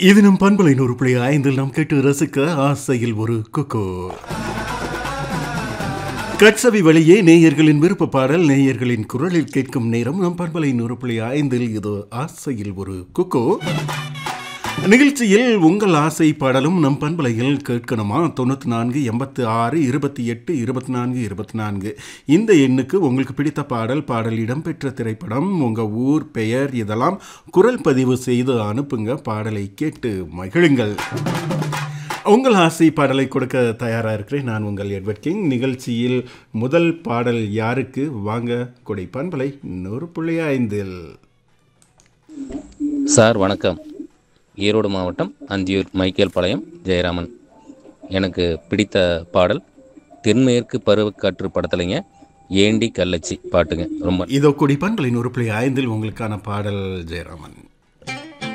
இது நம் பண்பலை நூறு புள்ளி ஐந்தில் நாம் கேட்டு ரசிக்க ஆசையில் ஒரு குக்கு கட்சவி வழியே நேயர்களின் விருப்ப பாடல் நேயர்களின் குரலில் கேட்கும் நேரம் நம் பண்பலை நூறு புள்ளி ஐந்தில் இது ஆசையில் ஒரு குக்கு நிகழ்ச்சியில் உங்கள் ஆசை பாடலும் நம் பண்பலையில் கேட்கணுமா தொண்ணூற்றி நான்கு எண்பத்து ஆறு இருபத்தி எட்டு இருபத்தி நான்கு இருபத்தி நான்கு இந்த எண்ணுக்கு உங்களுக்கு பிடித்த பாடல் பாடல் இடம்பெற்ற திரைப்படம் உங்கள் ஊர் பெயர் இதெல்லாம் குரல் பதிவு செய்து அனுப்புங்க பாடலை கேட்டு மகிழுங்கள் உங்கள் ஆசை பாடலை கொடுக்க தயாராக இருக்கிறேன் நான் உங்கள் எட்வர்ட் கிங் நிகழ்ச்சியில் முதல் பாடல் யாருக்கு வாங்க கொடை பண்பலை நூறு புள்ளி ஐந்தில் சார் வணக்கம் ஈரோடு மாவட்டம் அந்தியூர் மைக்கேல் பாளையம் ஜெயராமன் எனக்கு பிடித்த பாடல் தென்மேற்கு பருவக்காற்று படத்துலைங்க ஏண்டி கள்ளச்சி பாட்டுங்க ரொம்ப இதோ கொடி பண்பலை நூறு புள்ளி ஐந்தில் உங்களுக்கான பாடல் ஜெயராமன்